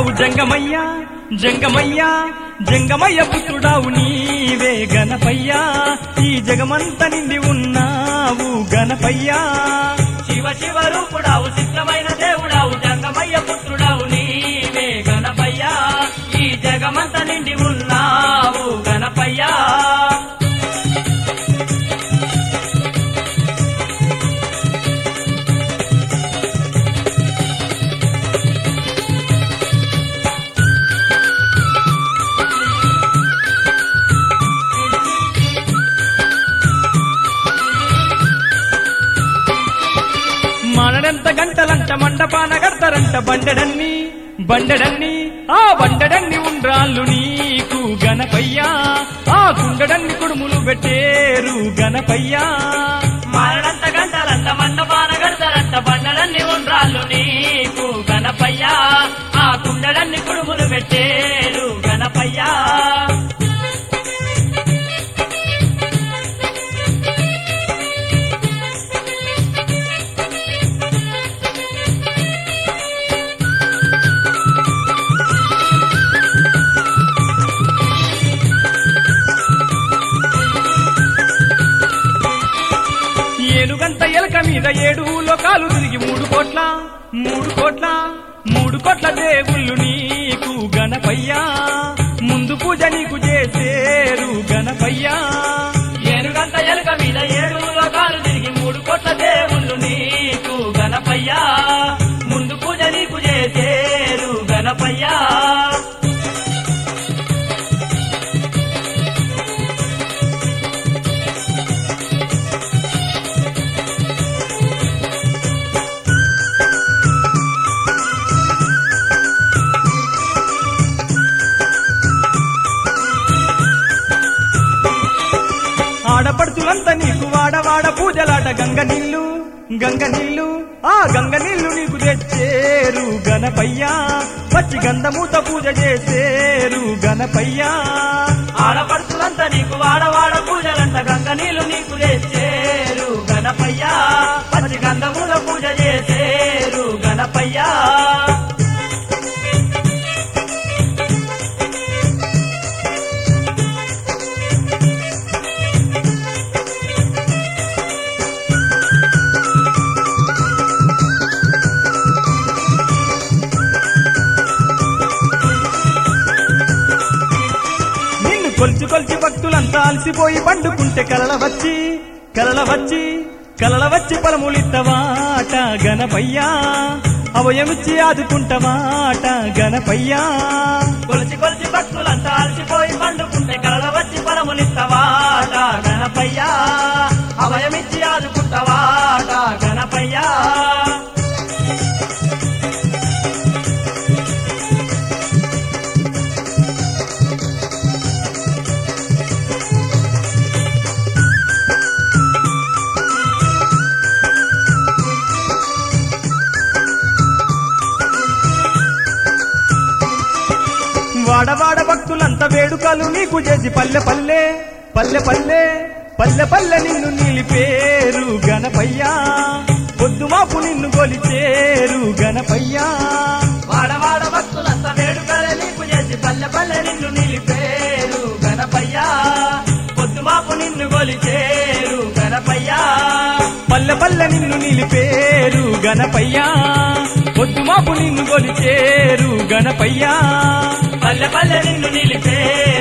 పుత్రుడావు జంగమయ్య జంగమయ్య జంగమయ్య పుత్రుడావు నీవే గణపయ్యా ఈ జగమంత నిండి ఉన్నావు గణపయ్యా శివ శివ రూపుడావు చిత్రమైన దేవుడావు జంగమయ్య పుత్రుడావు నీవే గణపయ్యా ఈ జగమంత నిండి ఉన్నావు గణపయ్యా మనడెంత గంటలంట మండపాన గడతారంట బండెడన్ని బండెడన్ని ఆ బండెడన్ని ఉండ్రాళ్ళు నీకు గణపయ్యా ఆ కుండడన్ని కుడుములు పెట్టేరు గణపయ్యా మారడంత గంటలంత మండపాన గడతారంట బండలన్నీ ఉండ్రాళ్ళు నీకు గణపయ్యా ఆ కుండలన్నీ కుడుములు పెట్టేరు గణపయ్యా ఏనుగంత ఎలక మీద ఏడు లోకాలు తిరిగి మూడు కోట్ల మూడు కోట్ల మూడు కోట్ల దేవుళ్ళు నీకు గణపయ్యా ముందు పూజ నీకు చేసేరు గణపయ్యా ఏనుగంత ఎలుక మీద ఏడు లోకాలు తిరిగి మూడు కోట్ల దేవుళ్ళు నీకు గణపయ్యా ముందు పూజ నీకు చేసేరు గణపయ్యా ఆడపడుతులంతా నీకు వాడవాడ పూజలాట గంగ నీళ్ళు గంగ నీళ్ళు ఆ గంగ నీళ్ళు నీకు తెచ్చేరు గణపయ్యా పచ్చి గంధమూత పూజ చేసేరు గణపయ్యా ఆడపడుతులంతా నీకు వాడవాడ పూజలంట గంగ నీళ్ళు నీకు చేసేరు గణపయ్యా పచ్చి గంధముల పూజ చేసేరు గణపయ్యా నిన్ను కొలిచి కొలిచి భక్తులంతా అలసిపోయి పండుకుంటే కలల వచ్చి కలల వచ్చి కలల వచ్చి పలములిత్తవాట గణపయ్యా అవయమిచ్చి ఆదుకుంటవాట గణపయ్యా కొలిచి కొలిచి భక్తులంతా అలసిపోయి పండుకుంటే కలల వచ్చి పరములిస్తవాట గణపయ్యా అభయమిచ్చి ఆదుకుంటవాట గణపయ్యా వాడవాడ భక్తులంతా వేడుకలు నీకు చేసి పల్లె పల్లె పల్లె పల్లె పల్లె పల్లె నిన్ను నిలిపేరు గణపయ్యా పొద్దుమాపు నిన్ను కొలిచేరు గణపయ్యా వాడవాడ భక్తులంతా వేడుకలే నీకు చేసి పల్లె పల్లె నిన్ను నిలిపేరు గణపయ్యా పొద్దుమాపు నిన్ను కొలిచేరు గణపయ్యా పల్లె పల్లె నిన్ను నిలిపేరు గణపయ్యా పొద్దుమాపు నిన్ను కొలిచేరు గణపయ్యా పల్లె పల్లె నిన్ను నిలిపేరు